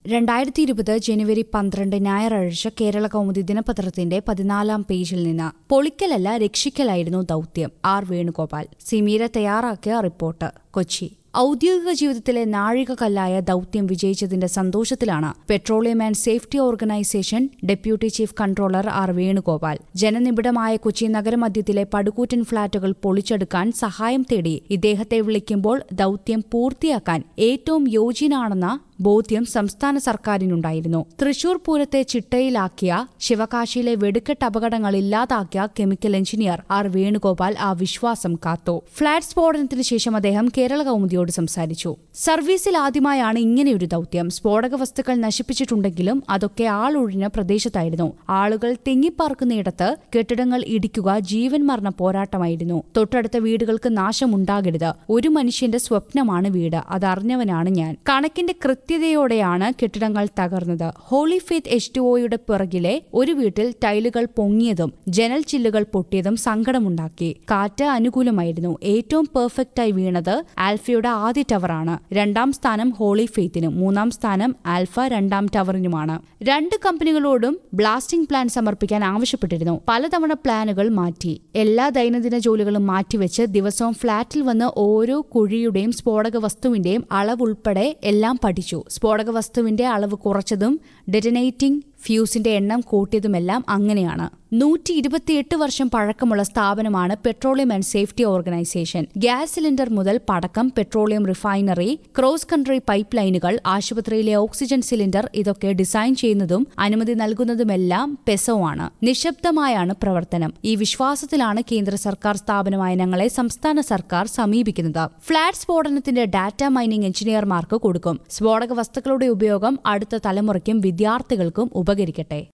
രണ്ടായിരത്തി ഇരുപത് ജനുവരി പന്ത്രണ്ട് ഞായറാഴ്ച കേരള കൗമുദി ദിനപത്രത്തിന്റെ പതിനാലാം പേജിൽ നിന്ന് പൊളിക്കലല്ല രക്ഷിക്കലായിരുന്നു ദൌത്യം ആർ വേണുഗോപാൽ സിമീര തയ്യാറാക്കിയ റിപ്പോർട്ട് കൊച്ചി ഔദ്യോഗിക ജീവിതത്തിലെ നാഴികക്കല്ലായ ദൌത്യം വിജയിച്ചതിന്റെ സന്തോഷത്തിലാണ് petroleum and safety organisation deputy chief controller R Venugopal ജനനിബിഡമായ കൊച്ചി നഗരമധ്യത്തിലെ പടുകൂറ്റൻ ഫ്ളാറ്റുകൾ പൊളിച്ചെടുക്കാൻ സഹായം തേടി ഇദ്ദേഹത്തെ വിളിക്കുമ്പോൾ ദൌത്യം പൂർത്തിയാക്കാൻ ഏറ്റവും യോഗ്യനാണെന്ന ബോധ്യം സംസ്ഥാന സർക്കാരിനുണ്ടായിരുന്നു തൃശൂർ പൂരത്തെ ചിട്ടയിലാക്കിയ ശിവകാശിയിലെ വെടിക്കെട്ട് അപകടങ്ങൾ ഇല്ലാതാക്കിയ കെമിക്കൽ എഞ്ചിനീയർ ആർ വേണുഗോപാൽ ആ വിശ്വാസം കാത്തു ഫ്ളാറ്റ് സ്ഫോടനത്തിന് ശേഷം അദ്ദേഹം കേരള കൗമുദിയോട് സംസാരിച്ചു സർവീസിൽ ആദ്യമായാണ് ഇങ്ങനെയൊരു ദൌത്യം സ്ഫോടക വസ്തുക്കൾ നശിപ്പിച്ചിട്ടുണ്ടെങ്കിലും അതൊക്കെ ആളൊഴിഞ്ഞ പ്രദേശത്തായിരുന്നു ആളുകൾ തിങ്ങിപ്പാർക്കുന്നിടത്ത് കെട്ടിടങ്ങൾ ഇടിക്കുക ജീവൻ മരണ പോരാട്ടമായിരുന്നു തൊട്ടടുത്ത വീടുകൾക്ക് നാശമുണ്ടാകരുത് ഒരു മനുഷ്യന്റെ സ്വപ്നമാണ് വീട് അതറിഞ്ഞവനാണ് ഞാൻ കണക്കിന്റെ കൃത്യതയോടെയാണ് കെട്ടിടങ്ങൾ തകർന്നത് ഹോളി ഫെയ്ത്ത് എച്ച് ടു ഒയുടെ പിറകിലെ ഒരു വീട്ടിൽ ടൈലുകൾ പൊങ്ങിയതും ജനൽ ചില്ലുകൾ പൊട്ടിയതും സങ്കടമുണ്ടാക്കി കാറ്റ് അനുകൂലമായിരുന്നു ഏറ്റവും പെർഫെക്റ്റായി വീണത് ആൽഫയുടെ ആദ്യ ടവറാണ് രണ്ടാം സ്ഥാനം ഹോളി ഫെയ്ത്തിനും മൂന്നാം സ്ഥാനം ആൽഫ രണ്ടാം ടവറിനുമാണ് രണ്ട് കമ്പനികളോടും ബ്ലാസ്റ്റിംഗ് പ്ലാൻ സമർപ്പിക്കാൻ ആവശ്യപ്പെട്ടിരുന്നു പലതവണ പ്ലാനുകൾ മാറ്റി എല്ലാ ദൈനംദിന ജോലികളും മാറ്റിവെച്ച് ദിവസവും ഫ്ളാറ്റിൽ വന്ന് ഓരോ കുഴിയുടെയും സ്ഫോടക വസ്തുവിന്റെയും അളവുൾപ്പെടെ എല്ലാം പഠിച്ചു സ്ഫോടക വസ്തുവിന്റെ അളവ് കുറച്ചതും ഡെറ്റനേറ്റിംഗ് ഫ്യൂസിന്റെ എണ്ണം കൂട്ടിയതുമെല്ലാം അങ്ങനെയാണ് നൂറ്റി ഇരുപത്തിയെട്ട് വർഷം പഴക്കമുള്ള സ്ഥാപനമാണ് petroleum and safety organisation gas cylinder മുതൽ പടക്കം petroleum refinery cross country pipe ലൈനുകൾ ആശുപത്രിയിലെ ഓക്സിജൻ സിലിണ്ടർ ഇതൊക്കെ ഡിസൈൻ ചെയ്യുന്നതും അനുമതി നൽകുന്നതുമെല്ലാം പെസോവാണ് നിശബ്ദമായാണ് പ്രവർത്തനം ഈ വിശ്വാസത്തിലാണ് കേന്ദ്ര സർക്കാർ സ്ഥാപനമായ ഞങ്ങളെ സംസ്ഥാന സർക്കാർ സമീപിക്കുന്നത് ഫ്ളാറ്റ് സ്ഫോടനത്തിന്റെ ഡാറ്റ മൈനിംഗ് എഞ്ചിനീയർമാർക്ക് കൊടുക്കും സ്ഫോടക വസ്തുക്കളുടെ ഉപയോഗം അടുത്ത തലമുറയ്ക്കും വിദ്യാർത്ഥികൾക്കും ഉപകരിക്കട്ടെ